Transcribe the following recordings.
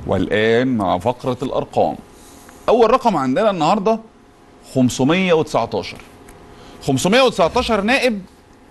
والآن مع فقرة الأرقام أول رقم عندنا النهاردة 519 519 نائب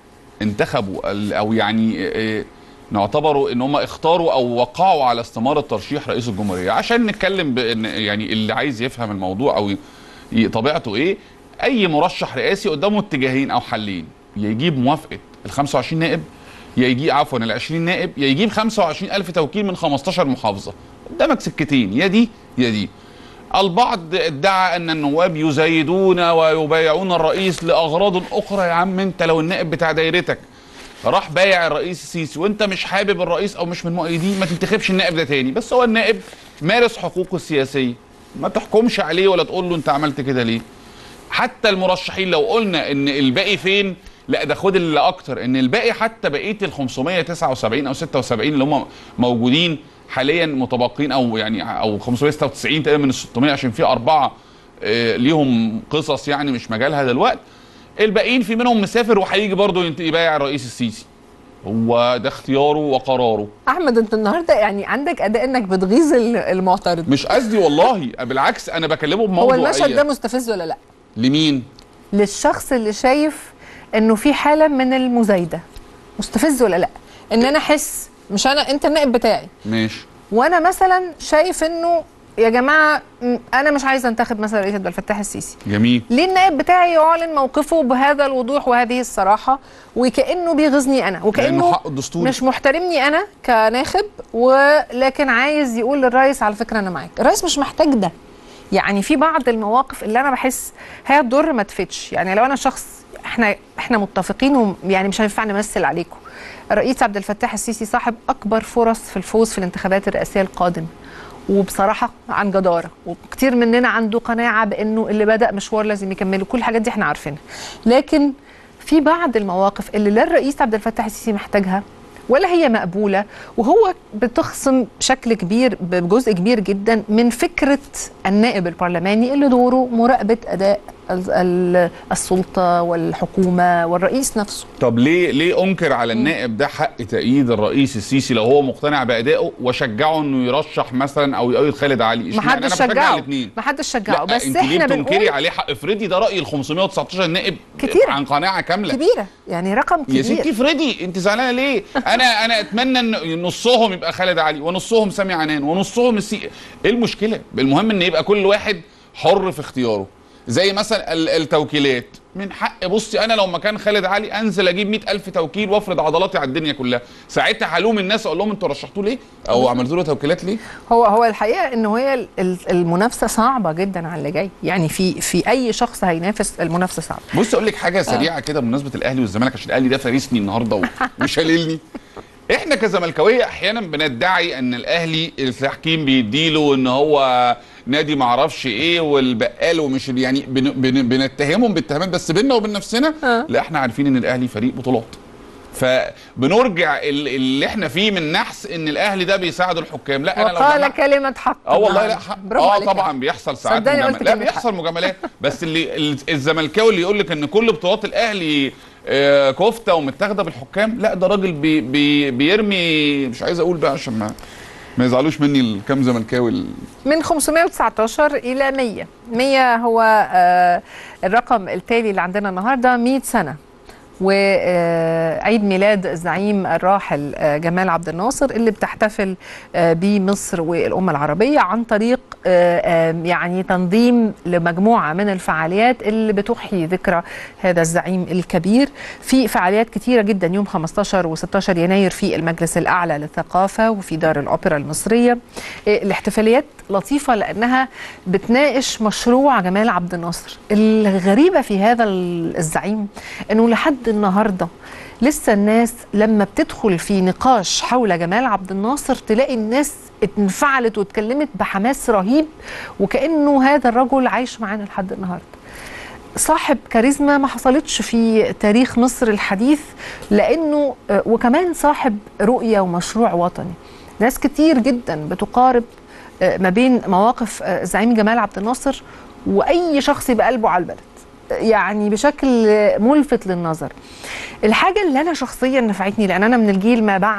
انتخبوا ال- أو يعني آه، نعتبروا ان هم اختاروا او وقعوا على استمارة ترشيح رئيس الجمهورية عشان نتكلم بان يعني اللي عايز يفهم الموضوع او ي- ي- طبيعته ايه اي مرشح رئاسي قدامه اتجاهين او حلين يا يجيب موافقة ال 25 نائب يا يجيب عفوا ال 20 نائب يا يجيب 25 الف توكيل من 15 محافظة قدامك سكتين يا دي يا دي البعض ادعى ان النواب يزايدون ويبايعون الرئيس لاغراض اخرى يا عم انت لو النائب بتاع دايرتك راح بايع الرئيس السيسي وانت مش حابب الرئيس او مش من مؤيدين ما تنتخبش النائب ده تاني بس هو النائب مارس حقوقه السياسيه ما تحكمش عليه ولا تقول له انت عملت كده ليه حتى المرشحين لو قلنا ان الباقي فين لا ده خد اللي اكتر ان الباقي حتى بقيه ال 579 او 76 اللي هم موجودين حاليا متبقين او يعني او 596 تقريبا من ال 600 عشان في اربعه آه، ليهم قصص يعني مش مجالها دلوقتي الباقيين في منهم مسافر وهيجي برضه ينت- يبايع الرئيس السيسي هو ده اختياره وقراره احمد انت النهارده يعني عندك اداء انك بتغيظ ال- المعترض مش قصدي والله بالعكس انا بكلمه هو بموضوعيه المشهد ده مستفز ولا لا لمين للشخص اللي شايف انه في حاله من المزايده مستفز ولا لا ان انا احس مش انا انت النائب بتاعي ماشي وانا مثلا شايف انه يا جماعه م- انا مش عايزه انتخب مثلا رئيس عبد الفتاح السيسي جميل ليه النائب بتاعي يعلن موقفه بهذا الوضوح وهذه الصراحه وكانه بيغيظني انا لانه وكانه حقه الدستوري مش محترمني انا كناخب ولكن عايز يقول للرئيس على فكره انا معاك الرئيس مش محتاج ده يعني في بعض المواقف اللي انا بحس هي تضر ما تفيدش يعني لو انا شخص احنا احنا متفقين ويعني مش هينفع نمثل عليكم الرئيس عبد الفتاح السيسي صاحب اكبر فرص في الفوز في الانتخابات الرئاسيه القادمه وبصراحه عن جداره وكتير مننا عنده قناعه بانه اللي بدا مشوار لازم يكمله كل الحاجات دي احنا عارفينها لكن في بعض المواقف اللي لا الرئيس عبد الفتاح السيسي محتاجها ولا هي مقبولة وهو بتخصم بشكل كبير بجزء كبير جدا من فكرة النائب البرلماني اللي دوره مراقبة أداء ال- ال- السلطة والحكومة والرئيس نفسه طب ليه ليه انكر على النائب ده حق تأييد الرئيس السيسي لو هو مقتنع بأدائه وشجعه انه يرشح مثلا او يؤيد خالد علي ما حدش شجعه الاثنين ما حدش شجعه بس انت ليه احنا بتنكري بنقول عليه حق افرضي ده رأي ال 519 نائب كتيرة. عن قناعة كاملة كبيرة يعني رقم يا ستي كبير افرضي انت زعلانه ليه؟ انا انا اتمنى ان نصهم يبقى خالد علي ونصهم سامي عنان ونصهم السي ايه المشكله؟ المهم ان يبقى كل واحد حر في اختياره زي مثلا ال- التوكيلات من حق بصي انا لو مكان خالد علي انزل اجيب مئة الف توكيل وافرض عضلاتي على الدنيا كلها ساعتها هلوم الناس اقول لهم انتوا رشحتوه ليه او عملتوا له توكيلات ليه هو هو الحقيقة ان هي ال- ال- المنافسة صعبة جدا على اللي جاي يعني في في اي شخص هينافس المنافسة صعبة بص اقول لك حاجه سريعه كده بمناسبه الاهلي والزمالك عشان الاهلي ده فارسني النهارده و- وشاللني احنا كزملكاويه احيانا بندعي ان الاهلي التحكيم بيديله ان هو نادي معرفش ايه والبقال ومش يعني بن بن بنتهمهم باتهامات بس بينا وبين نفسنا آه. لا احنا عارفين ان الاهلي فريق بطولات فبنرجع ال- اللي احنا فيه من نحس ان الاهلي ده بيساعد الحكام لا انا لو وقال جمعت- كلمة حق اه والله لا نعم. حق برافو اه عليك طبعا بيحصل ساعات صدقني مجاملات قلت لا كلمة بيحصل مجاملات بس اللي ال- الزملكاوي اللي يقول لك ان كل بطولات الاهلي آه، كفته ومتاخده بالحكام لا ده راجل بي بي بيرمي مش عايز اقول بقى عشان ما ما يزعلوش مني الكام زملكاوي ال- من 519 إلى 100 100 هو آه، الرقم التالي اللي عندنا النهاردة 100 سنة وعيد ميلاد الزعيم الراحل آه، جمال عبد الناصر اللي بتحتفل آه، بيه مصر والأمة العربية عن طريق آه، آه، يعني تنظيم لمجموعة من الفعاليات اللي بتحيي ذكرى هذا الزعيم الكبير في فعاليات كتيرة جدا يوم 15 و16 يناير في المجلس الأعلى للثقافة وفي دار الأوبرا المصرية إيه، الاحتفاليات لطيفة لأنها بتناقش مشروع جمال عبد الناصر الغريبة في هذا الزعيم أنه لحد النهاردة لسه الناس لما بتدخل في نقاش حول جمال عبد الناصر تلاقي الناس انفعلت واتكلمت بحماس رهيب وكأنه هذا الرجل عايش معانا لحد النهارده صاحب كاريزما ما حصلتش في تاريخ مصر الحديث لانه آه، وكمان صاحب رؤيه ومشروع وطني ناس كتير جدا بتقارب آه، ما بين مواقف آه، الزعيم جمال عبد الناصر واي شخص يبقى قلبه على البلد يعني بشكل آه، ملفت للنظر الحاجه اللي انا شخصيا نفعتني لان انا من الجيل ما بعد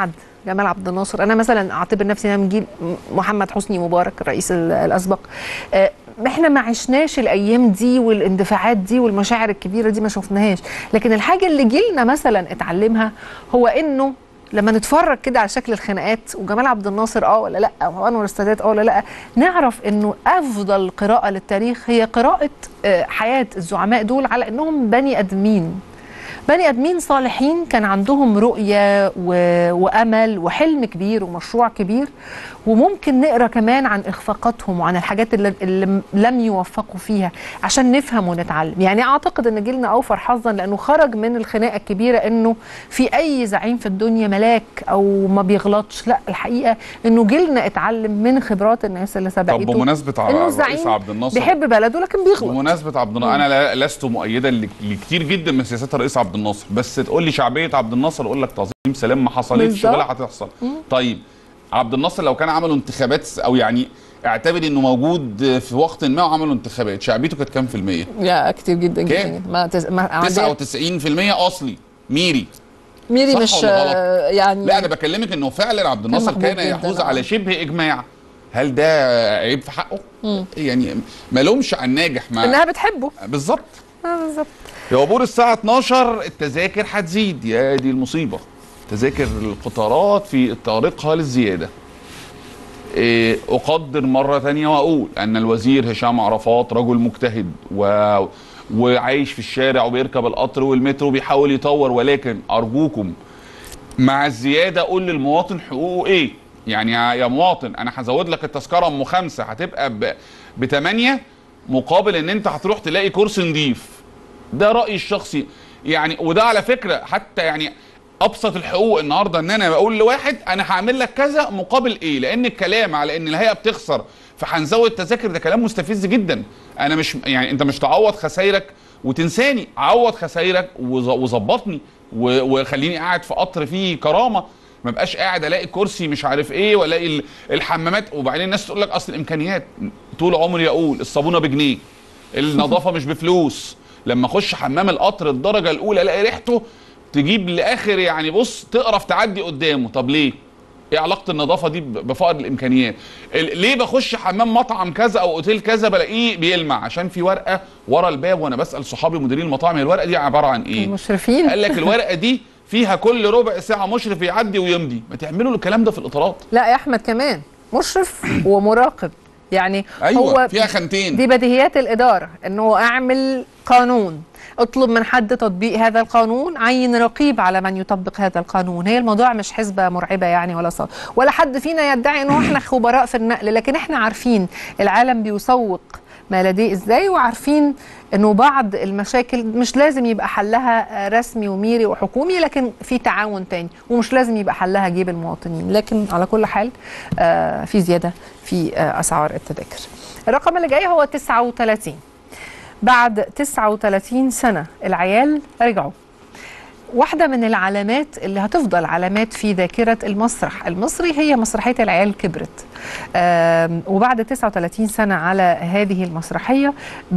جمال عبد الناصر انا مثلا اعتبر نفسي انا من جيل م- محمد حسني مبارك الرئيس ال- الاسبق آه، احنا ما عشناش الايام دي والاندفاعات دي والمشاعر الكبيره دي ما شفناهاش لكن الحاجه اللي جيلنا مثلا اتعلمها هو انه لما نتفرج كده على شكل الخناقات وجمال عبد الناصر اه ولا لا وانور السادات اه ولا لا نعرف انه افضل قراءه للتاريخ هي قراءه آه، حياه الزعماء دول على انهم بني ادمين بني ادمين صالحين كان عندهم رؤيه و... وامل وحلم كبير ومشروع كبير وممكن نقرا كمان عن اخفاقاتهم وعن الحاجات اللي, اللي لم يوفقوا فيها عشان نفهم ونتعلم يعني اعتقد ان جيلنا اوفر حظا لانه خرج من الخناقه الكبيره انه في اي زعيم في الدنيا ملاك او ما بيغلطش لا الحقيقه انه جيلنا اتعلم من خبرات الناس اللي طب سبقته بمناسبه ع- انه الرئيس الزعيم عبد الناصر بيحب بلده لكن بيغلط بمناسبه عبد الناصر انا لا- لست مؤيدا ل- لكتير جدا من سياسات الرئيس عبد الناصر بس تقول لي شعبيه عبد الناصر اقول لك تعظيم سلام ما حصلتش بالظبط. ولا هتحصل طيب عبد الناصر لو كان عملوا انتخابات او يعني اعتبر انه موجود في وقت ما وعملوا انتخابات شعبيته كانت كام في المية؟ يا كتير جدا كام؟ جدا ما تز... ما عندنا- 99% اصلي ميري ميري صح مش ولا غلط؟ آه، يعني لا انا بكلمك انه فعلا عبد الناصر محبوب كان جداً، يحوز آه. على شبه اجماع هل ده عيب في حقه؟ يعني ما لومش على الناجح ما انها بتحبه بالظبط اه بالظبط يا عبور الساعة 12 التذاكر هتزيد يا دي المصيبة تذاكر القطارات في طريقها للزيادة إيه، أقدر مرة تانية وأقول أن الوزير هشام عرفات رجل مجتهد و... وعايش في الشارع وبيركب القطر والمترو بيحاول يطور ولكن أرجوكم مع الزيادة قول للمواطن حقوقه إيه يعني يا يا مواطن أنا هزود لك التذكرة أم خمسة هتبقى ب... بتمانية مقابل إن أنت هتروح تلاقي كرسي نضيف ده رايي الشخصي يعني وده على فكره حتى يعني ابسط الحقوق النهارده ان انا بقول لواحد انا هعمل لك كذا مقابل ايه لان الكلام على ان الهيئه بتخسر فهنزود تذاكر ده كلام مستفز جدا انا مش يعني انت مش تعوض خسايرك وتنساني عوض خسايرك وز- وظبطني و- وخليني قاعد في قطر فيه كرامه ما بقاش قاعد الاقي كرسي مش عارف ايه والاقي ال- الحمامات وبعدين الناس تقول لك اصل الامكانيات طول عمري اقول الصابونه بجنيه النظافه مش بفلوس لما اخش حمام القطر الدرجه الاولى الاقي ريحته تجيب لاخر يعني بص تقرف تعدي قدامه طب ليه ايه علاقه النظافه دي ب- بفقر الامكانيات ال- ليه بخش حمام مطعم كذا او اوتيل كذا بلاقيه بيلمع عشان في ورقه ورا الباب وانا بسال صحابي مديرين المطاعم هي الورقه دي عباره عن ايه المشرفين قال لك الورقه دي فيها كل ربع ساعه مشرف يعدي ويمضي ما تعملوا الكلام ده في الاطارات لا يا احمد كمان مشرف ومراقب يعني ايوه هو فيها خانتين دي بديهيات الإدارة إنه أعمل قانون اطلب من حد تطبيق هذا القانون عين رقيب على من يطبق هذا القانون هي الموضوع مش حسبة مرعبة يعني ولا صار ولا حد فينا يدعي انه احنا خبراء في النقل لكن احنا عارفين العالم بيسوق ما لديه ازاي وعارفين انه بعض المشاكل مش لازم يبقى حلها رسمي وميري وحكومي لكن في تعاون تاني ومش لازم يبقى حلها جيب المواطنين لكن على كل حال آه، في زيادة في آه، اسعار التذاكر الرقم اللي جاي هو 39 بعد 39 سنة العيال رجعوا واحدة من العلامات اللي هتفضل علامات في ذاكرة المسرح المصري هي مسرحية العيال كبرت آم، وبعد 39 سنة على هذه المسرحية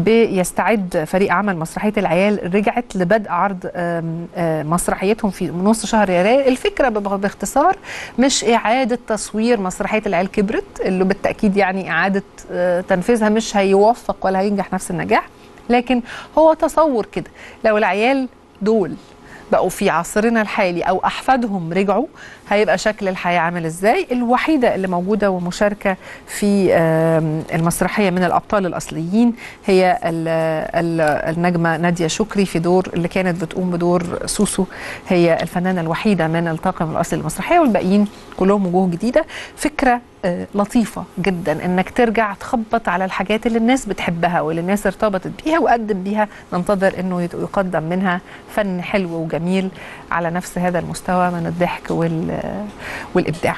بيستعد فريق عمل مسرحية العيال رجعت لبدء عرض آم، آم، مسرحيتهم في نص شهر يناير الفكرة ب- باختصار مش إعادة تصوير مسرحية العيال كبرت اللي بالتأكيد يعني إعادة آه، تنفيذها مش هيوفق ولا هينجح نفس النجاح لكن هو تصور كده لو العيال دول بقوا في عصرنا الحالي او احفادهم رجعوا هيبقى شكل الحياه عامل ازاي الوحيده اللي موجوده ومشاركه في آم، المسرحيه من الابطال الاصليين هي ال- ال- النجمه ناديه شكري في دور اللي كانت بتقوم بدور سوسو هي الفنانه الوحيده من الطاقم الاصلي للمسرحيه والباقيين كلهم وجوه جديده فكره آه، لطيفه جدا انك ترجع تخبط على الحاجات اللي الناس بتحبها واللي الناس ارتبطت بيها وقدم بيها ننتظر انه يت- يقدم منها فن حلو وجميل على نفس هذا المستوى من الضحك وال والابداع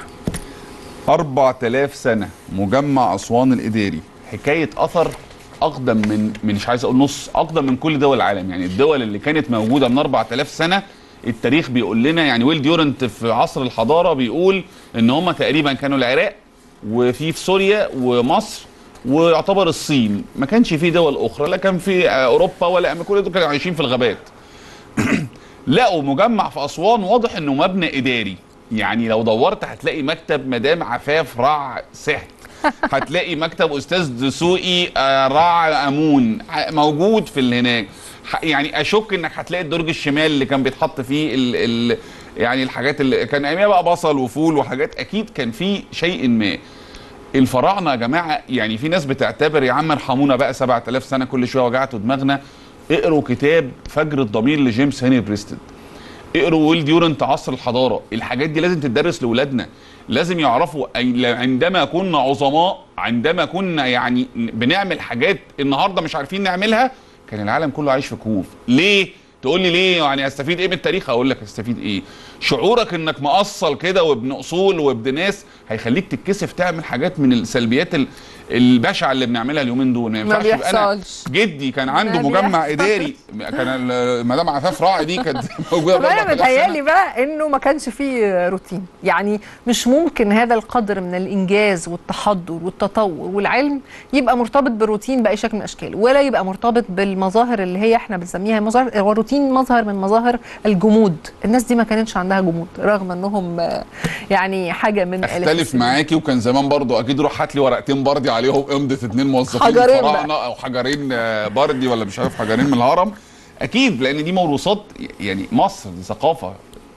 4000 سنة مجمع أسوان الإداري حكاية أثر أقدم من من مش عايز أقول نص أقدم من كل دول العالم يعني الدول اللي كانت موجودة من 4000 سنة التاريخ بيقول لنا يعني ويل ديورنت في عصر الحضارة بيقول إن هم تقريبا كانوا العراق وفي في سوريا ومصر ويعتبر الصين ما كانش في دول أخرى لا كان في أوروبا ولا أمريكا كل دول كانوا عايشين في الغابات لقوا مجمع في اسوان واضح انه مبنى اداري يعني لو دورت هتلاقي مكتب مدام عفاف رع سحت هتلاقي مكتب استاذ دسوقي آه، رع امون ح- موجود في اللي هناك ح- يعني اشك انك هتلاقي الدرج الشمال اللي كان بيتحط فيه ال ال يعني الحاجات اللي كان ايامها بقى بصل وفول وحاجات اكيد كان في شيء ما الفراعنه يا جماعه يعني في ناس بتعتبر يا عم ارحمونا بقى 7000 سنه كل شويه وجعتوا دماغنا اقروا كتاب فجر الضمير لجيمس هنري بريستد اقروا ويل ديورنت عصر الحضاره الحاجات دي لازم تدرس لاولادنا لازم يعرفوا أي- عندما كنا عظماء عندما كنا يعني بنعمل حاجات النهارده مش عارفين نعملها كان العالم كله عايش في كهوف ليه تقول لي ليه يعني استفيد ايه من التاريخ اقول لك استفيد ايه شعورك انك مقصل كده وابن اصول وابن ناس هيخليك تتكسف تعمل حاجات من السلبيات ال- البشعه اللي بنعملها اليومين دول ما ينفعش يبقى انا بيحصلش. جدي كان عنده ما مجمع بيحصلش. اداري كان ال- مدام عفاف راعي دي كانت موجوده طب بأربع انا آلاف متهيألي سنة. بقى انه ما كانش فيه روتين يعني مش ممكن هذا القدر من الانجاز والتحضر والتطور والعلم يبقى مرتبط بالروتين باي شكل من الاشكال ولا يبقى مرتبط بالمظاهر اللي هي احنا بنسميها مظاهر هو الروتين مظهر من مظاهر الجمود الناس دي ما كانتش عندها جمود رغم انهم آه، يعني حاجه من آلاف اختلف السنين. معاكي وكان زمان برضو اكيد روح هات لي ورقتين بردي عليهم امضه اتنين موظفين حجرين الفراعنه بقى. او حجرين آه، بردي ولا مش عارف حجرين من الهرم اكيد لان دي موروثات يعني مصر دي ثقافه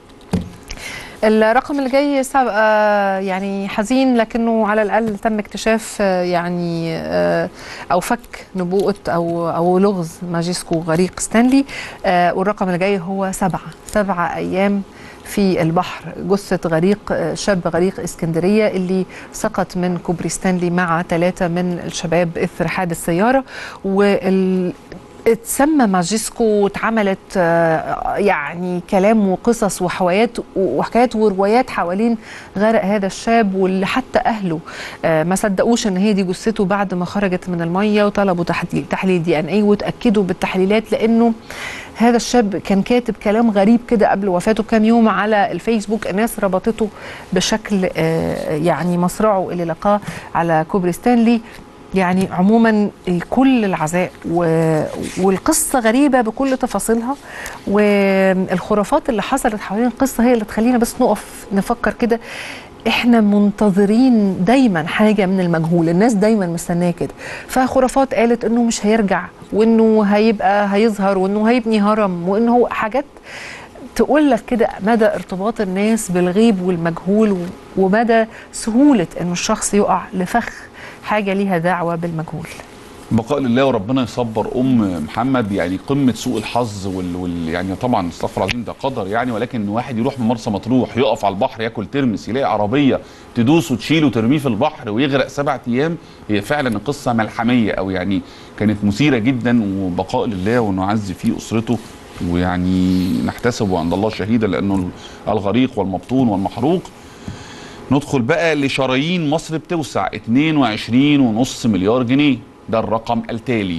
الرقم اللي جاي صعب آه، يعني حزين لكنه على الاقل تم اكتشاف آه، يعني آه، او فك نبوءه او او لغز ماجيسكو غريق ستانلي آه، والرقم اللي جاي هو سبعه سبعه ايام في البحر جثة غريق آه، شاب غريق اسكندرية اللي سقط من كوبري ستانلي مع ثلاثة من الشباب إثر حادث سيارة وال اتسمى ماجيسكو واتعملت آه، يعني كلام وقصص وحوايات وحكايات وروايات حوالين غرق هذا الشاب واللي حتى اهله آه، ما صدقوش ان هي دي جثته بعد ما خرجت من الميه وطلبوا تحليل تحليل دي ان اي وتاكدوا بالتحليلات لانه هذا الشاب كان كاتب كلام غريب كده قبل وفاته بكام يوم على الفيسبوك الناس ربطته بشكل آه، يعني مصرعه اللي لقاه على كوبري ستانلي يعني عموما كل العزاء و... والقصة غريبة بكل تفاصيلها والخرافات اللي حصلت حوالين القصة هي اللي تخلينا بس نقف نفكر كده احنا منتظرين دايما حاجة من المجهول الناس دايما مستنية كده فخرافات قالت انه مش هيرجع وانه هيبقى هيظهر وانه هيبني هرم وانه هو حاجات تقول لك كده مدى ارتباط الناس بالغيب والمجهول و- ومدى سهولة انه الشخص يقع لفخ حاجة ليها دعوة بالمجهول بقاء لله وربنا يصبر ام محمد يعني قمه سوء الحظ وال, وال يعني طبعا استغفر العظيم ده قدر يعني ولكن ان واحد يروح من مرسى مطروح يقف على البحر ياكل ترمس يلاقي عربيه تدوس وتشيله وترميه في البحر ويغرق سبعة ايام هي فعلا قصه ملحميه او يعني كانت مثيره جدا وبقاء لله ونعزي فيه اسرته ويعني نحتسبه عند الله شهيدا لانه الغريق والمبطون والمحروق ندخل بقى لشرايين مصر بتوسع 22.5 مليار جنيه ده الرقم التالي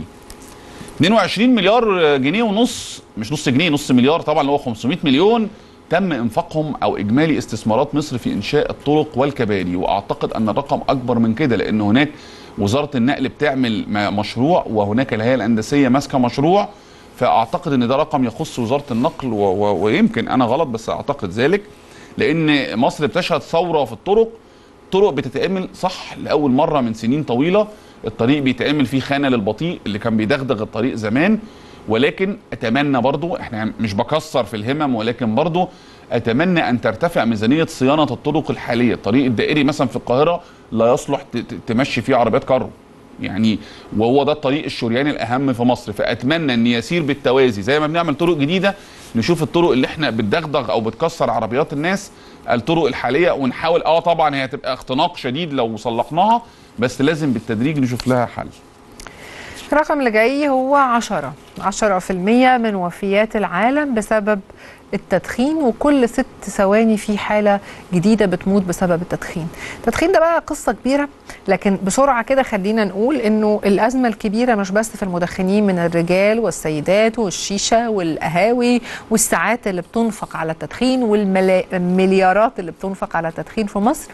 22 مليار جنيه ونص مش نص جنيه نص مليار طبعا اللي هو 500 مليون تم انفاقهم او اجمالي استثمارات مصر في انشاء الطرق والكباري واعتقد ان الرقم اكبر من كده لان هناك وزاره النقل بتعمل م- مشروع وهناك الهيئه الهندسيه ماسكه مشروع فاعتقد ان ده رقم يخص وزاره النقل و و ويمكن انا غلط بس اعتقد ذلك لان مصر بتشهد ثوره في الطرق طرق بتتعمل صح لاول مره من سنين طويله الطريق بيتعمل فيه خانه للبطيء اللي كان بيدغدغ الطريق زمان ولكن اتمنى برضو احنا مش بكسر في الهمم ولكن برضو اتمنى ان ترتفع ميزانيه صيانه الطرق الحاليه الطريق الدائري مثلا في القاهره لا يصلح ت- ت- تمشي فيه عربيات كارو يعني وهو ده الطريق الشرياني الاهم في مصر فاتمنى ان يسير بالتوازي زي ما بنعمل طرق جديده نشوف الطرق اللي احنا بتدغدغ او بتكسر عربيات الناس الطرق الحاليه ونحاول اه طبعا هي هتبقى اختناق شديد لو صلحناها بس لازم بالتدريج نشوف لها حل الرقم اللي جاي هو 10 10% من وفيات العالم بسبب التدخين وكل ست ثواني في حالة جديدة بتموت بسبب التدخين التدخين ده بقى قصة كبيرة لكن بسرعة كده خلينا نقول انه الأزمة الكبيرة مش بس في المدخنين من الرجال والسيدات والشيشة والقهاوي والساعات اللي بتنفق على التدخين والمليارات اللي بتنفق على التدخين في مصر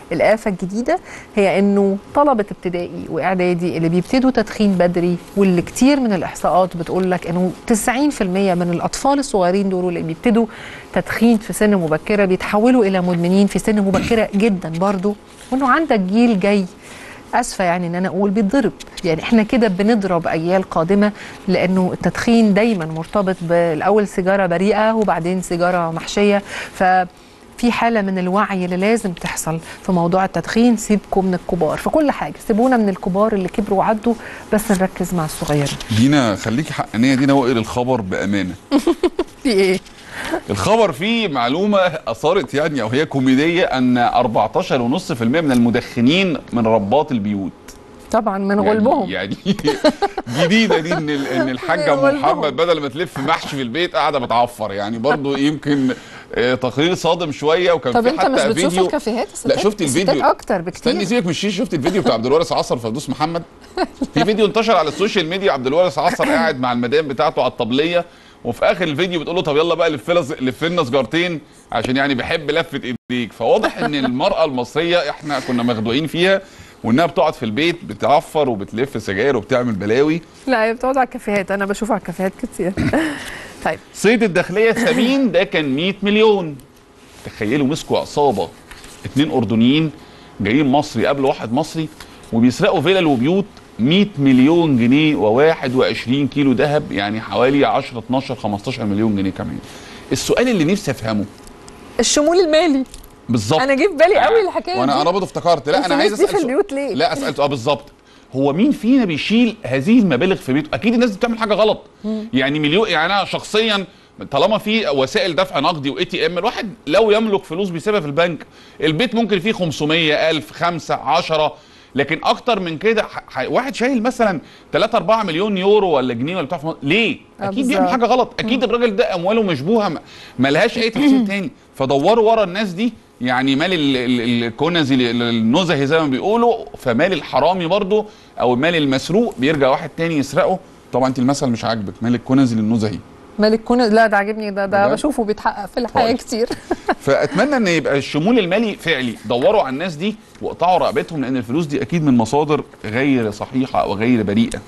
الآفة الجديدة هي انه طلبة ابتدائي واعدادي اللي بيبتدوا تدخين بدري واللي كتير من الاحصاءات بتقول لك انه 90% من الاطفال الصغيرين دول اللي بيبتدوا تدخين في سن مبكرة بيتحولوا الى مدمنين في سن مبكرة جدا برضو وانه عندك جيل جاي اسفه يعني ان انا اقول بيتضرب يعني احنا كده بنضرب اجيال قادمه لانه التدخين دايما مرتبط بالاول سيجاره بريئه وبعدين سيجاره محشيه ف في حاله من الوعي اللي لازم تحصل في موضوع التدخين سيبكم من الكبار في كل حاجه سيبونا من الكبار اللي كبروا وعدوا بس نركز مع الصغيرين دينا خليكي حقانيه دينا واقري الخبر بامانه في ايه الخبر فيه معلومه اثارت يعني او هي كوميديه ان 14.5% من المدخنين من رباط البيوت طبعا من يعني- غلبهم يعني جديده دي ان ال- ان الحاجه من غلبهم. محمد بدل ما تلف محشي في البيت قاعده بتعفر يعني برضو يمكن آه، تقرير صادم شويه وكان طب في انت حتى مش بتشوف فيديو الكافيهات الستات شفت الستات الفيديو. اكتر بكتير استني سيبك من الشيش شفت الفيديو بتاع عبد الوارث عصر فردوس محمد في فيديو انتشر على السوشيال ميديا عبد الوارث عصر قاعد مع المدام بتاعته على الطبليه وفي اخر الفيديو بتقول له طب يلا بقى لف لنا لف لنا سجارتين عشان يعني بحب لفه ايديك فواضح ان المراه المصريه احنا كنا مخدوعين فيها وانها بتقعد في البيت بتعفر وبتلف سجاير وبتعمل بلاوي لا هي بتقعد على الكافيهات انا بشوفها على الكافيهات كتير طيب صيد الداخليه الثمين ده كان 100 مليون تخيلوا مسكوا عصابه اتنين اردنيين جايين مصري يقابلوا واحد مصري وبيسرقوا فيلل وبيوت 100 مليون جنيه و21 كيلو ذهب يعني حوالي 10 12 15 مليون جنيه كمان السؤال اللي نفسي افهمه الشمول المالي بالظبط انا جه في بالي قوي الحكايه وانا دي انا برضه افتكرت لا انا الفلوس عايز دي اسال في سؤال. البيوت ليه؟ لا اسال اه بالظبط هو مين فينا بيشيل هذه المبالغ في بيته اكيد الناس دي بتعمل حاجه غلط يعني مليون يعني انا شخصيا طالما في وسائل دفع نقدي واي تي ام الواحد لو يملك فلوس بيسيبها في البنك البيت ممكن فيه 500 1000 5 10 لكن اكتر من كده ح- ح- واحد شايل مثلا 3 4 مليون يورو ولا جنيه ولا بتاع في مصر. ليه آه اكيد بيعمل بالظبط. حاجه غلط اكيد الراجل ده امواله مشبوهه ما- ملهاش اي تفسير تاني فدوروا ورا الناس دي يعني مال ال- ال- الكنزي ال- النزهي زي ما بيقولوا فمال الحرامي برضه او مال المسروق بيرجع واحد تاني يسرقه طبعا انت المثل مش عاجبك مال الكنزي للنزهي مالك كون لا ده عاجبني ده ده بجد؟ بشوفه بيتحقق في الحياه طيب. كتير فاتمنى ان يبقى الشمول المالي فعلي دوروا على الناس دي واقطعوا رقبتهم لان الفلوس دي اكيد من مصادر غير صحيحه او غير بريئه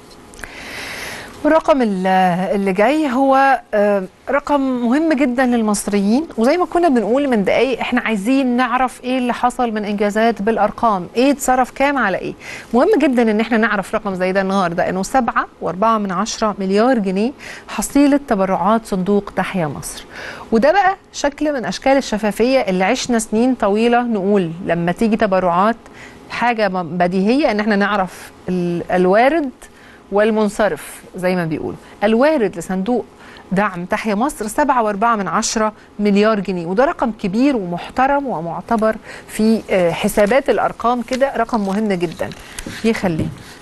والرقم ال- اللي جاي هو آه، رقم مهم جدا للمصريين وزي ما كنا بنقول من دقايق احنا عايزين نعرف ايه اللي حصل من انجازات بالارقام ايه اتصرف كام على ايه مهم جدا ان احنا نعرف رقم زي ده النهارده انه سبعة واربعة من عشرة مليار جنيه حصيلة تبرعات صندوق تحيا مصر وده بقى شكل من اشكال الشفافية اللي عشنا سنين طويلة نقول لما تيجي تبرعات حاجة م- بديهية ان احنا نعرف ال- الوارد والمنصرف زي ما بيقولوا الوارد لصندوق دعم تحيا مصر سبعة واربعة من عشرة مليار جنيه وده رقم كبير ومحترم ومعتبر في آه، حسابات الأرقام كده رقم مهم جدا يخليه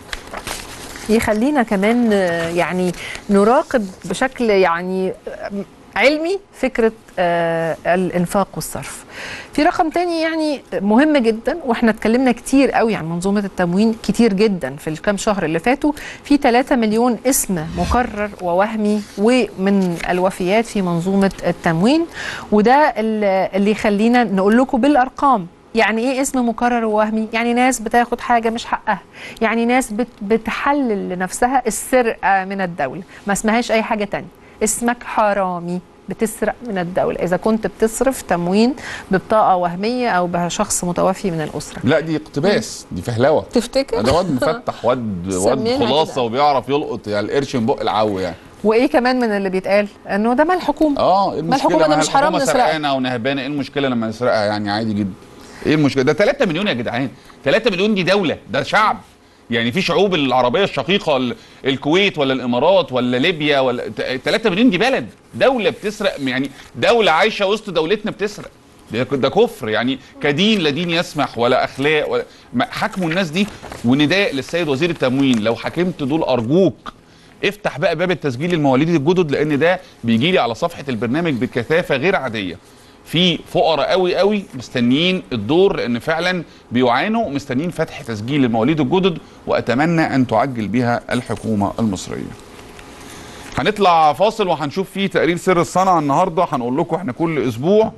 يخلينا كمان آه، يعني نراقب بشكل يعني آه، علمي فكرة آه، الإنفاق والصرف في رقم تاني يعني مهم جدا واحنا اتكلمنا كتير قوي عن منظومة التموين كتير جدا في الكام شهر اللي فاتوا في 3 مليون اسم مكرر ووهمي ومن الوفيات في منظومة التموين وده اللي اللي يخلينا نقول لكم بالأرقام يعني ايه اسم مكرر ووهمي يعني ناس بتاخد حاجه مش حقها يعني ناس بت بتحلل لنفسها السرقه من الدوله ما اسمهاش اي حاجه تانية اسمك حرامي بتسرق من الدولة إذا كنت بتصرف تموين ببطاقة وهمية أو بشخص متوفي من الأسرة لا دي اقتباس دي فهلوه تفتكر؟ ده واد مفتح واد واد سمينا خلاصه كده. وبيعرف يلقط يعني القرش من بق العو يعني وإيه كمان من اللي بيتقال؟ إنه ده مال الحكومة اه ايه المشكله الحكومة ده ما مش حرام الحكومة نسرقها. سرقانه ونهبانه ايه المشكله لما نسرقها يعني عادي جدا ايه المشكله ده 3 مليون يا جدعان 3 مليون دي دوله ده شعب يعني في شعوب العربيه الشقيقه ال- الكويت ولا الامارات ولا ليبيا ولا 3 مليون دي بلد دوله بتسرق يعني دوله عايشه وسط دولتنا بتسرق ده ده كفر يعني كدين لا دين يسمح ولا اخلاق ولا ما- حكموا الناس دي ونداء للسيد وزير التموين لو حكمت دول ارجوك افتح بقى باب التسجيل المواليد الجدد لان ده بيجي لي على صفحه البرنامج بكثافه غير عاديه في فقراء قوي قوي مستنيين الدور لان فعلا بيعانوا مستنيين فتح تسجيل المواليد الجدد واتمنى ان تعجل بها الحكومه المصريه هنطلع فاصل وهنشوف فيه تقرير سر الصنعه النهارده هنقول لكم احنا كل اسبوع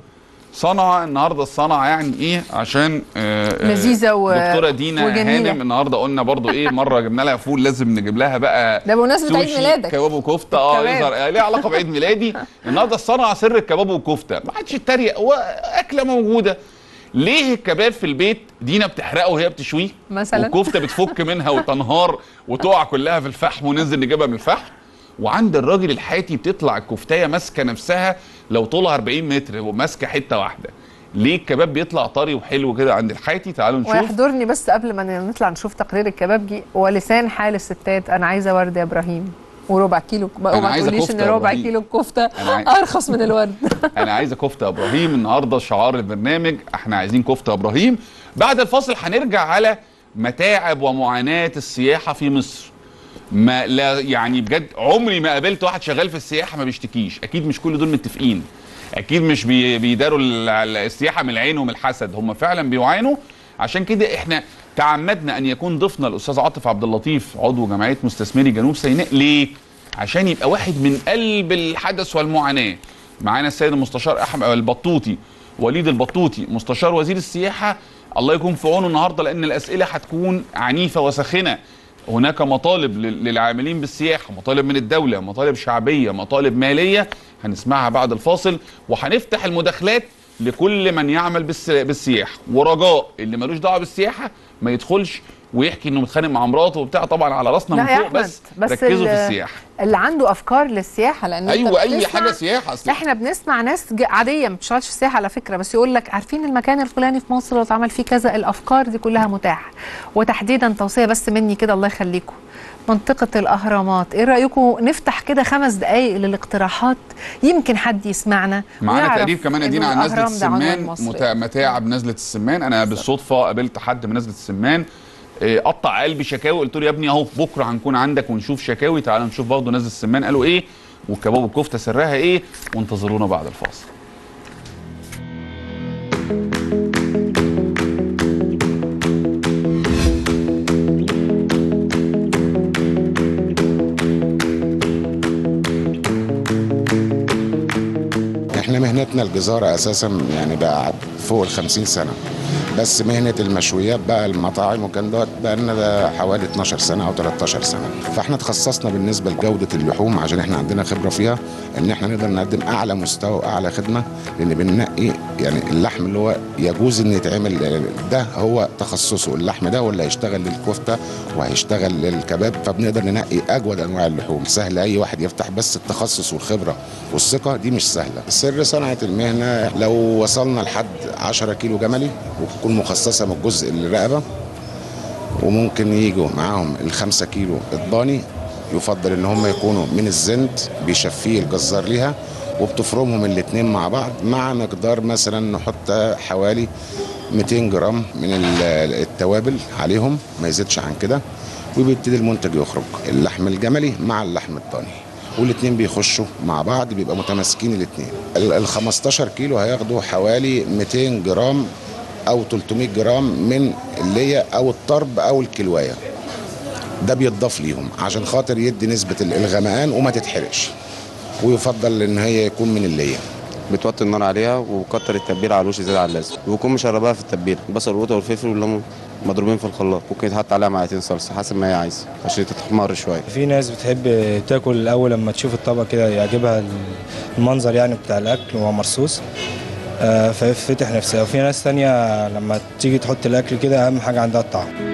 صنعة النهارده الصنعة يعني ايه عشان آه، آه، لذيذة و- دكتورة دينا وجميلة. هانم النهارده قلنا برضو ايه مرة جبنا لها فول لازم نجيب لها بقى ده بمناسبة عيد سوشي، ميلادك. كباب وكفتة اه كمان. يظهر آه، ليه علاقة بعيد ميلادي النهارده الصنعة سر الكباب والكفتة ما حدش يتريق هو أكلة موجودة ليه الكباب في البيت دينا بتحرقه وهي بتشويه مثلاً. والكفته بتفك منها وتنهار وتقع كلها في الفحم وننزل نجيبها من الفحم وعند الراجل الحاتي بتطلع الكفتايه ماسكه نفسها لو طولها 40 متر وماسكه حته واحده ليه الكباب بيطلع طري وحلو كده عند الحاتي تعالوا نشوف ويحضرني بس قبل ما نطلع نشوف تقرير الكبابجي ولسان حال الستات انا عايزه ورد يا ابراهيم وربع كيلو أنا ما عايزة تقوليش ان كفتة يا ربع إبراهيم. كيلو الكفته أنا عاي- ارخص من الورد انا عايزه كفته يا ابراهيم النهارده شعار البرنامج احنا عايزين كفته يا ابراهيم بعد الفاصل هنرجع على متاعب ومعاناه السياحه في مصر ما لا يعني بجد عمري ما قابلت واحد شغال في السياحه ما بيشتكيش اكيد مش كل دول متفقين اكيد مش بي بيداروا ال- ال- السياحه من العين ومن الحسد هم فعلا بيعانوا عشان كده احنا تعمدنا ان يكون ضيفنا الاستاذ عاطف عبد اللطيف عضو جمعيه مستثمري جنوب سيناء ليه عشان يبقى واحد من قلب الحدث والمعاناه معانا السيد المستشار احمد البطوطي وليد البطوطي مستشار وزير السياحه الله يكون في عونه النهارده لان الاسئله هتكون عنيفه وساخنه هناك مطالب لل- للعاملين بالسياحه مطالب من الدوله مطالب شعبيه مطالب ماليه هنسمعها بعد الفاصل وهنفتح المداخلات لكل من يعمل بالس- بالسياحه ورجاء اللي ملوش دعوه بالسياحه ما يدخلش ويحكي انه متخانق مع مراته وبتاع طبعا على راسنا لا من يا فوق أحمد، بس, بس ركزوا في ال- السياحه اللي عنده افكار للسياحه لان أنت ايوه اي بتسمع- حاجه سياحه اصل احنا بنسمع ناس ج- عاديه ما بتشتغلش في السياحه على فكره بس يقول لك عارفين المكان الفلاني في مصر لو اتعمل فيه كذا الافكار دي كلها متاحه وتحديدا توصيه بس مني كده الله يخليكم منطقة الأهرامات إيه رأيكم نفتح كده خمس دقايق للاقتراحات يمكن حد يسمعنا معانا ويعرف تقرير كمان إنه ادينا عن نزله الأهرام ده عنوان السمان مصري. متا- متاعب نزله السمان انا بالصدفه قابلت حد من نزله السمان إيه، قطع قلبي شكاوي قلت له يا ابني اهو بكره هنكون عندك ونشوف شكاوي تعال نشوف برضه نزله السمان قالوا ايه والكباب والكفته سرها ايه وانتظرونا بعد الفاصل احنا مهنتنا الجزارة اساسا يعني بقى فوق ال 50 سنة بس مهنة المشويات بقى المطاعم وكان دوت بقى لنا ده حوالي 12 سنة او 13 سنة فاحنا تخصصنا بالنسبة لجودة اللحوم عشان احنا عندنا خبرة فيها ان احنا نقدر نقدم اعلى مستوى واعلى خدمة لان بننقي يعني اللحم اللي هو يجوز ان يتعمل ده هو تخصصه اللحم ده هو اللي هيشتغل للكفتة وهيشتغل للكباب فبنقدر ننقي اجود انواع اللحوم سهل اي واحد يفتح بس التخصص والخبرة والثقة دي مش سهلة سر صنعة المهنة لو وصلنا لحد 10 كيلو جملي وتكون مخصصة من الجزء الرقبة وممكن يجوا معاهم الخمسة كيلو اضباني يفضل ان هم يكونوا من الزند بيشفيه الجزار ليها وبتفرمهم الاتنين مع بعض مع مقدار مثلا نحط حوالي 200 جرام من ال- التوابل عليهم ما يزيدش عن كده وبيبتدي المنتج يخرج اللحم الجملي مع اللحم الضاني والاتنين بيخشوا مع بعض بيبقى متماسكين الاتنين ال ال 15 كيلو هياخدوا حوالي 200 جرام او 300 جرام من اللي او الطرب او الكلوايه ده بيتضاف ليهم عشان خاطر يدي نسبه ال- الغمقان وما تتحرقش ويفضل ان هي يكون من الليه بتوطي النار عليها وكتر التتبيله على الوش زياده عن اللازم ويكون مشربها في التتبيله البصل والقوطه والفلفل والليمون مضروبين في الخلاط ممكن يتحط عليها معلقتين صلصه حسب ما هي عايزه عشان تتحمر شويه في ناس بتحب تاكل اول لما تشوف الطبق كده يعجبها المنظر يعني بتاع الاكل وهو مرصوص آه، فيفتح نفسها وفي ناس تانية لما تيجي تحط الاكل كده اهم حاجه عندها الطعم